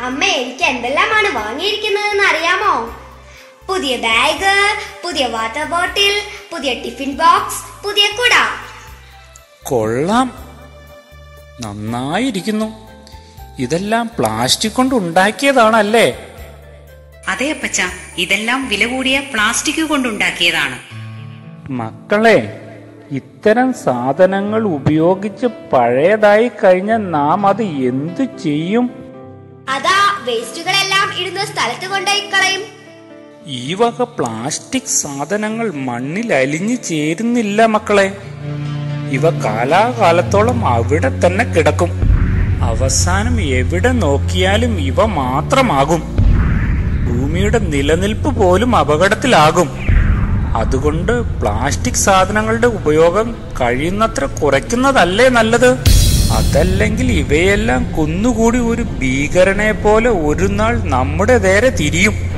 അമ്മ എനിക്ക് എന്തെല്ലാമാണ് വാങ്ങിയിരിക്കുന്നതെന്ന് അറിയാമോ പുതിയ ബാഗ് പുതിയ വാട്ടർ ബോട്ടിൽ പുതിയ ടിഫിൻ ബോക്സ് പുതിയ കുട കൊള്ളാം നന്നായിരിക്കുന്നു ഇതെല്ലാം പ്ലാസ്റ്റിക് കൊണ്ട് ഉണ്ടാക്കിയതാണല്ലേ അതെ അപ്പച്ച ഇതെല്ലാം വില കൂടിയ പ്ലാസ്റ്റിക് കൊണ്ടുണ്ടാക്കിയതാണ് മക്കളെ ഇത്തരം സാധനങ്ങൾ ഉപയോഗിച്ച് പഴയതായി കഴിഞ്ഞാൽ നാം അത് എന്തു ചെയ്യും അതാ വേസ്റ്റുകളെല്ലാം ഇടുന്ന സ്ഥലത്ത് കൊണ്ടുപോയി കളയും ഈ വക പ്ലാസ്റ്റിക് സാധനങ്ങൾ മണ്ണിൽ അലിഞ്ഞു ചേരുന്നില്ല മക്കളെ ഇവ കാലാകാലത്തോളം അവിടെ തന്നെ കിടക്കും അവസാനം എവിടെ നോക്കിയാലും ഇവ മാത്രമാകും ഭൂമിയുടെ നിലനിൽപ്പ് പോലും അപകടത്തിലാകും അതുകൊണ്ട് പ്ലാസ്റ്റിക് സാധനങ്ങളുടെ ഉപയോഗം കഴിയുന്നത്ര കുറയ്ക്കുന്നതല്ലേ നല്ലത് അതല്ലെങ്കിൽ ഇവയെല്ലാം കുന്നുകൂടി ഒരു ഭീകരനെ പോലെ ഒരു നാൾ നമ്മുടെ നേരെ തിരിയും